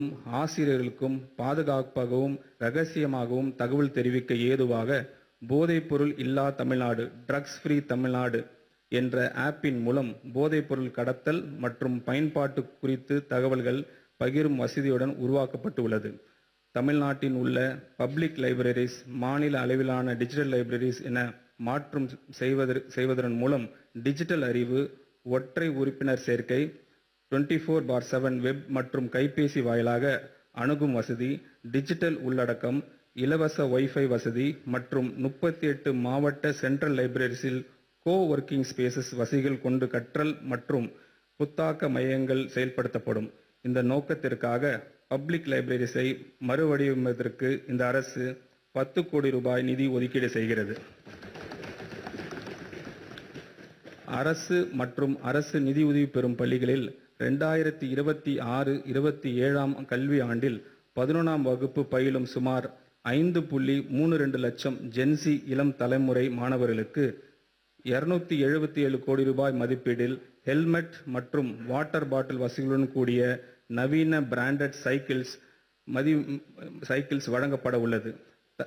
ஆசிரியர்களுக்கும் பாதுகாப்பாகவும் ரகசியமாகவும் தகவல் தெரிவிக்க ஏதுவாக போதைப்பொருள் இல்லா தமிழ்நாடு ட்ரக்ஸ் ஃப்ரீ தமிழ்நாடு என்ற ஆப்பின் மூலம் போதைப்பொருள் கடத்தல் மற்றும் பயன்பாட்டு குறித்து தகவல்கள் பகிரும் வசதியுடன் உருவாக்கப்பட்டுள்ளது தமிழ்நாட்டின் உள்ள பப்ளிக் லைப்ரரிஸ் மாநில அளவிலான டிஜிட்டல் லைப்ரரிஸ் என மாற்றும் செய்வதற் செய்வதன் மூலம் டிஜிட்டல் அறிவு ஒற்றை உறுப்பினர் சேர்க்கை 24 ஃபோர் பார் செவன் வெப் மற்றும் கைபேசி வாயிலாக அணுகும் வசதி டிஜிட்டல் உள்ளடக்கம் இலவச வைஃபை வசதி மற்றும் முப்பத்தி எட்டு மாவட்ட சென்ட்ரல் லைப்ரரிஸில் கோ ஒர்க்கிங் ஸ்பேசஸ் வசதிகள் கொண்டு கற்றல் மற்றும் புத்தாக்க மையங்கள் செயல்படுத்தப்படும் இந்த நோக்கத்திற்காக பப்ளிக் லைப்ரரிஸை மறுவடிவமைப்பதற்கு இந்த அரசு பத்து கோடி ரூபாய் நிதி ஒதுக்கீடு செய்கிறது அரசு மற்றும் அரசு நிதியுதவி பெறும் பள்ளிகளில் ரெண்டாயிரத்தி இருபத்தி ஆறு இருபத்தி ஏழாம் கல்வி ஆண்டில் பதினொன்றாம் வகுப்பு பயிலும் சுமார் ஐந்து புள்ளி மூணு ரெண்டு லட்சம் ஜென்சி இளம் தலைமுறை மாணவர்களுக்கு இருநூத்தி எழுபத்தி ஏழு கோடி ரூபாய் மதிப்பீடில் ஹெல்மெட் மற்றும் வாட்டர் பாட்டில் வசதிகளுடன் கூடிய நவீன பிராண்டட் சைக்கிள்ஸ் மதி சைக்கிள்ஸ் வழங்கப்பட உள்ளது த-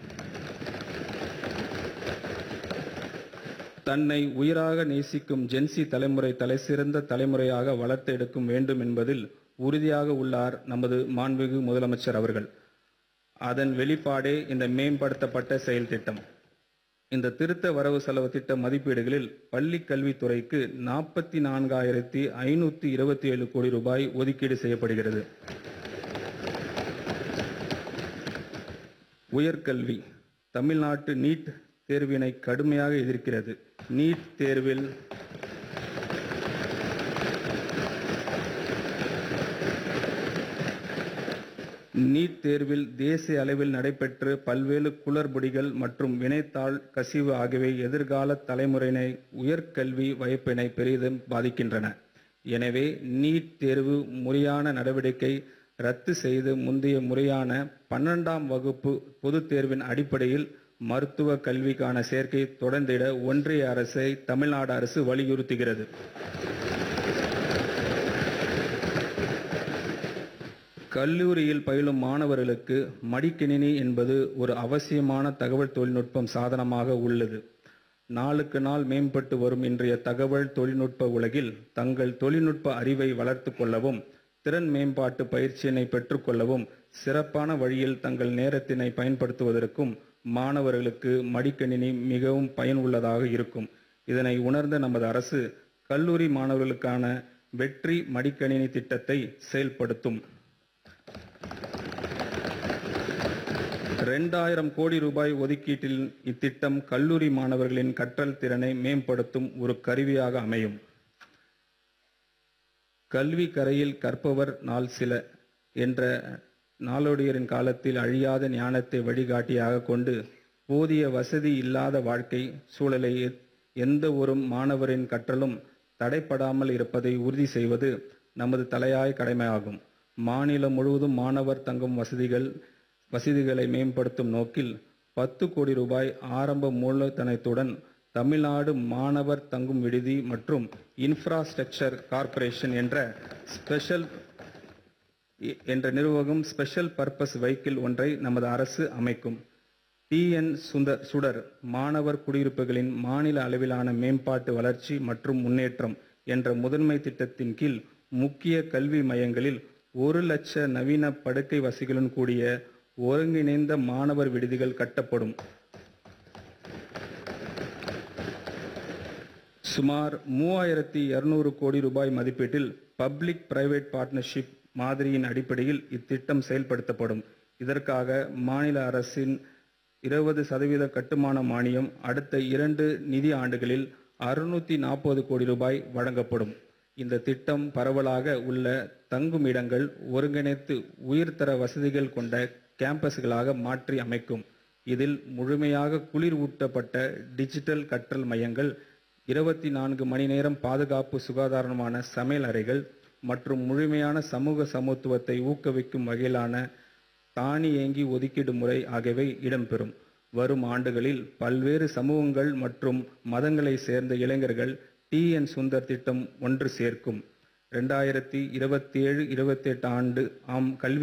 தன்னை உயிராக நேசிக்கும் ஜென்சி தலைமுறை தலைசிறந்த தலைமுறையாக வளர்த்தெடுக்கும் வேண்டும் என்பதில் உறுதியாக உள்ளார் நமது மாண்புமிகு முதலமைச்சர் அவர்கள் அதன் வெளிப்பாடே இந்த மேம்படுத்தப்பட்ட செயல் திட்டம் இந்த திருத்த வரவு செலவு திட்ட மதிப்பீடுகளில் பள்ளி கல்வித்துறைக்கு நாற்பத்தி நான்காயிரத்தி ஐநூத்தி இருபத்தி ஏழு கோடி ரூபாய் ஒதுக்கீடு செய்யப்படுகிறது உயர்கல்வி தமிழ்நாட்டு நீட் தேர்வினை கடுமையாக எதிர்க்கிறது நீட் தேர்வில் நீட் தேர்வில் தேசிய அளவில் நடைபெற்று பல்வேறு குளறுபடிகள் மற்றும் வினைத்தாள் கசிவு ஆகியவை எதிர்கால தலைமுறையினை உயர்கல்வி வாய்ப்பினை பெரிதும் பாதிக்கின்றன எனவே நீட் தேர்வு முறையான நடவடிக்கை ரத்து செய்து முந்தைய முறையான பன்னெண்டாம் வகுப்பு பொதுத் தேர்வின் அடிப்படையில் மருத்துவ கல்விக்கான சேர்க்கை தொடர்ந்திட ஒன்றிய அரசை தமிழ்நாடு அரசு வலியுறுத்துகிறது கல்லூரியில் பயிலும் மாணவர்களுக்கு மடிக்கணினி என்பது ஒரு அவசியமான தகவல் தொழில்நுட்பம் சாதனமாக உள்ளது நாளுக்கு நாள் மேம்பட்டு வரும் இன்றைய தகவல் தொழில்நுட்ப உலகில் தங்கள் தொழில்நுட்ப அறிவை வளர்த்து கொள்ளவும் திறன் மேம்பாட்டு பயிற்சியினை பெற்றுக்கொள்ளவும் சிறப்பான வழியில் தங்கள் நேரத்தினை பயன்படுத்துவதற்கும் மாணவர்களுக்கு மடிக்கணினி மிகவும் பயனுள்ளதாக இருக்கும் இதனை உணர்ந்த நமது அரசு கல்லூரி மாணவர்களுக்கான வெற்றி மடிக்கணினி திட்டத்தை செயல்படுத்தும் ரெண்டாயிரம் கோடி ரூபாய் ஒதுக்கீட்டில் இத்திட்டம் கல்லூரி மாணவர்களின் கற்றல் திறனை மேம்படுத்தும் ஒரு கருவியாக அமையும் கல்வி கரையில் கற்பவர் நாள் சில என்ற நாளோடியரின் காலத்தில் அழியாத ஞானத்தை வழிகாட்டியாக கொண்டு போதிய வசதி இல்லாத வாழ்க்கை சூழலை எ- எந்த ஒரு மாணவரின் கற்றலும் தடைப்படாமல் இருப்பதை உறுதி செய்வது நமது தலையாய கடமையாகும் மாநிலம் முழுவதும் மாணவர் தங்கும் வசதிகள் வசதிகளை மேம்படுத்தும் நோக்கில் பத்து கோடி ரூபாய் ஆரம்ப மூலதனத்துடன் தமிழ்நாடு மாணவர் தங்கும் விடுதி மற்றும் இன்ஃப்ராஸ்ட்ரக்சர் கார்ப்பரேஷன் என்ற ஸ்பெஷல் எ- என்ற நிர்வாகம் ஸ்பெஷல் பர்பஸ் வெஹிக்கிள் ஒன்றை நமது அரசு அமைக்கும் டிஎன் சுந்தர் சுடர் மாணவர் குடியிருப்புகளின் மாநில அளவிலான மேம்பாட்டு வளர்ச்சி மற்றும் முன்னேற்றம் என்ற முதன்மை திட்டத்தின் கீழ் முக்கிய கல்வி மையங்களில் ஒரு லட்ச நவீன படுக்கை வசதிகளுடன் கூடிய ஒருங்கிணைந்த மாணவர் விடுதிகள் கட்டப்படும் சுமார் மூவாயிரத்தி இருநூறு கோடி ரூபாய் மதிப்பீட்டில் பப்ளிக் பிரைவேட் பார்ட்னர்ஷிப் மாதிரியின் அடிப்படையில் இத்திட்டம் செயல்படுத்தப்படும் இதற்காக மாநில அரசின் இருபது சதவீத கட்டுமான மானியம் அடுத்த இரண்டு நிதி ஆண்டுகளில் அறுநூத்தி நாற்பது கோடி ரூபாய் வழங்கப்படும் இந்த திட்டம் பரவலாக உள்ள தங்கும் இடங்கள் ஒருங்கிணைத்து உயர்தர வசதிகள் கொண்ட கேம்பஸ்களாக மாற்றி அமைக்கும் இதில் முழுமையாக குளிர் ஊட்டப்பட்ட டிஜிட்டல் கற்றல் மையங்கள் இருபத்தி நான்கு மணி நேரம் பாதுகாப்பு சுகாதாரமான சமையல் அறைகள் மற்றும் முழுமையான சமூக சமத்துவத்தை ஊக்குவிக்கும் வகையிலான தானியங்கி ஒதுக்கீடு முறை ஆகியவை இடம்பெறும் வரும் ஆண்டுகளில் பல்வேறு சமூகங்கள் மற்றும் மதங்களை சேர்ந்த இளைஞர்கள் டி என் சுந்தர் திட்டம் ஒன்று சேர்க்கும் ரெண்டாயிரத்தி இருபத்தி ஏழு இருபத்தெட்டு ஆண்டு ஆம் கல்வி